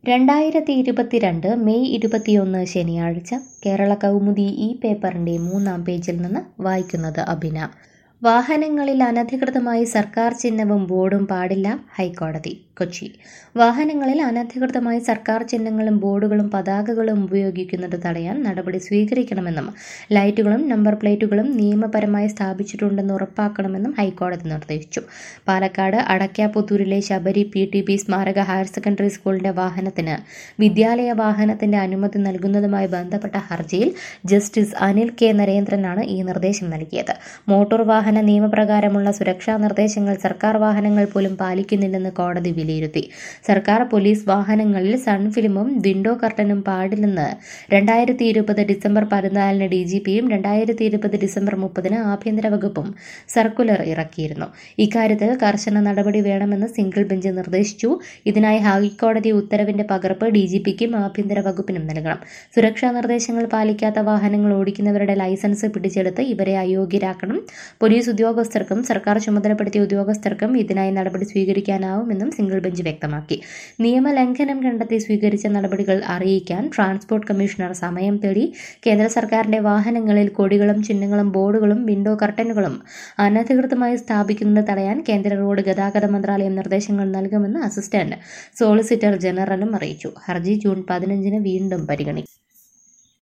രണ്ടായിരത്തി ഇരുപത്തിരണ്ട് മെയ് ഇരുപത്തിയൊന്ന് ശനിയാഴ്ച കേരള കൗമുദി ഈ പേപ്പറിൻ്റെ മൂന്നാം പേജിൽ നിന്ന് വായിക്കുന്നത് അഭിന വാഹനങ്ങളിൽ അനധികൃതമായി സർക്കാർ ചിഹ്നവും ബോർഡും പാടില്ല ഹൈക്കോടതി കൊച്ചി വാഹനങ്ങളിൽ അനധികൃതമായി സർക്കാർ ചിഹ്നങ്ങളും ബോർഡുകളും പതാകകളും ഉപയോഗിക്കുന്നത് തടയാൻ നടപടി സ്വീകരിക്കണമെന്നും ലൈറ്റുകളും നമ്പർ പ്ലേറ്റുകളും നിയമപരമായി സ്ഥാപിച്ചിട്ടുണ്ടെന്ന് ഉറപ്പാക്കണമെന്നും ഹൈക്കോടതി നിർദ്ദേശിച്ചു പാലക്കാട് അടയ്ക്കാപുത്തൂരിലെ ശബരി പി ടി പി സ്മാരക ഹയർ സെക്കൻഡറി സ്കൂളിന്റെ വാഹനത്തിന് വിദ്യാലയ വാഹനത്തിന്റെ അനുമതി നൽകുന്നതുമായി ബന്ധപ്പെട്ട ഹർജിയിൽ ജസ്റ്റിസ് അനിൽ കെ നരേന്ദ്രനാണ് ഈ നിർദ്ദേശം നൽകിയത് മോട്ടോർ വാഹന നിയമപ്രകാരമുള്ള സുരക്ഷാ നിർദ്ദേശങ്ങൾ സർക്കാർ വാഹനങ്ങൾ പോലും പാലിക്കുന്നില്ലെന്ന് കോടതി വിലയിരുത്തി സർക്കാർ പോലീസ് വാഹനങ്ങളിൽ സൺഫിലിമും വിൻഡോ കർട്ടനും പാടില്ലെന്ന് രണ്ടായിരത്തി ഇരുപത് ഡിസംബർ പതിനാലിന് ഡി ജി പിയും രണ്ടായിരത്തി ഇരുപത് ഡിസംബർ മുപ്പതിന് ആഭ്യന്തര വകുപ്പും സർക്കുലർ ഇറക്കിയിരുന്നു ഇക്കാര്യത്തിൽ കർശന നടപടി വേണമെന്ന് സിംഗിൾ ബെഞ്ച് നിർദ്ദേശിച്ചു ഇതിനായി ഹൈക്കോടതി ഉത്തരവിന്റെ പകർപ്പ് ഡി ജി പിക്കും ആഭ്യന്തര വകുപ്പിനും നൽകണം സുരക്ഷാ നിർദ്ദേശങ്ങൾ പാലിക്കാത്ത വാഹനങ്ങൾ ഓടിക്കുന്നവരുടെ ലൈസൻസ് പിടിച്ചെടുത്ത് ഇവരെ അയോഗ്യരാക്കണം പോലീസ് ഉദ്യോഗസ്ഥർക്കും സർക്കാർ ചുമതലപ്പെടുത്തിയ ഉദ്യോഗസ്ഥർക്കും ഇതിനായി നടപടി സ്വീകരിക്കാനാവുമെന്നും സിംഗിൾ ബെഞ്ച് വ്യക്തമാക്കി നിയമലംഘനം കണ്ടെത്തി സ്വീകരിച്ച നടപടികൾ അറിയിക്കാൻ ട്രാൻസ്പോർട്ട് കമ്മീഷണർ സമയം തേടി കേന്ദ്ര സർക്കാരിന്റെ വാഹനങ്ങളിൽ കൊടികളും ചിഹ്നങ്ങളും ബോർഡുകളും വിൻഡോ കർട്ടനുകളും അനധികൃതമായി സ്ഥാപിക്കുന്നത് തടയാൻ കേന്ദ്ര റോഡ് ഗതാഗത മന്ത്രാലയം നിർദ്ദേശങ്ങൾ നൽകുമെന്ന് അസിസ്റ്റന്റ് സോളിസിറ്റർ ജനറലും അറിയിച്ചു ഹർജി ജൂൺ പതിനഞ്ചിന് വീണ്ടും പരിഗണിക്കും